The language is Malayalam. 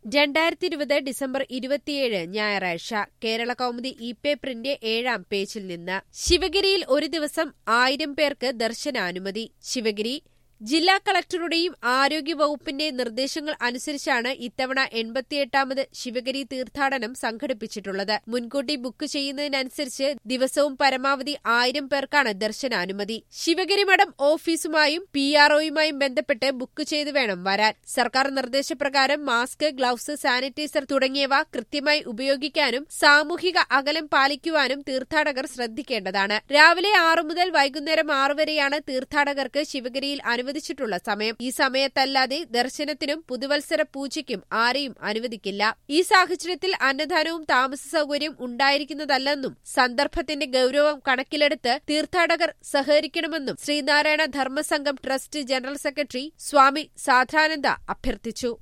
രണ്ടായിരത്തി ഇരുപത് ഡിസംബർ ഇരുപത്തിയേഴ് ഞായറാഴ്ച കേരള കൗമുദി ഇ പേപ്പറിന്റെ ഏഴാം പേജിൽ നിന്ന് ശിവഗിരിയിൽ ഒരു ദിവസം ആയിരം പേർക്ക് ദർശനാനുമതി ശിവഗിരി ജില്ലാ കളക്ടറുടെയും ആരോഗ്യവകുപ്പിന്റെ നിർദ്ദേശങ്ങൾ അനുസരിച്ചാണ് ഇത്തവണ എൺപത്തിയെട്ടാമത് ശിവഗിരി തീർത്ഥാടനം സംഘടിപ്പിച്ചിട്ടുള്ളത് മുൻകൂട്ടി ബുക്ക് ചെയ്യുന്നതിനനുസരിച്ച് ദിവസവും പരമാവധി ആയിരം പേർക്കാണ് ദർശനാനുമതി ശിവഗിരി മഠം ഓഫീസുമായും പി ആർഒയുമായും ബന്ധപ്പെട്ട് ബുക്ക് ചെയ്തു വേണം വരാൻ സർക്കാർ നിർദ്ദേശപ്രകാരം മാസ്ക് ഗ്ലൌസ് സാനിറ്റൈസർ തുടങ്ങിയവ കൃത്യമായി ഉപയോഗിക്കാനും സാമൂഹിക അകലം പാലിക്കുവാനും തീർത്ഥാടകർ ശ്രദ്ധിക്കേണ്ടതാണ് രാവിലെ ആറു മുതൽ വൈകുന്നേരം ആറു വരെയാണ് തീർത്ഥാടകർക്ക് ശിവഗിരിയിൽ അനുവദിച്ചിട്ടുള്ള സമയം ഈ സമയത്തല്ലാതെ ദർശനത്തിനും പുതുവത്സര പൂജയ്ക്കും ആരെയും അനുവദിക്കില്ല ഈ സാഹചര്യത്തിൽ അന്നദാനവും താമസ സൗകര്യം ഉണ്ടായിരിക്കുന്നതല്ലെന്നും സന്ദർഭത്തിന്റെ ഗൌരവം കണക്കിലെടുത്ത് തീർത്ഥാടകർ സഹകരിക്കണമെന്നും Sreenarayana Dharmasangham trust general secretary Swami Sadananda അഭ്യർത്ഥിച്ചു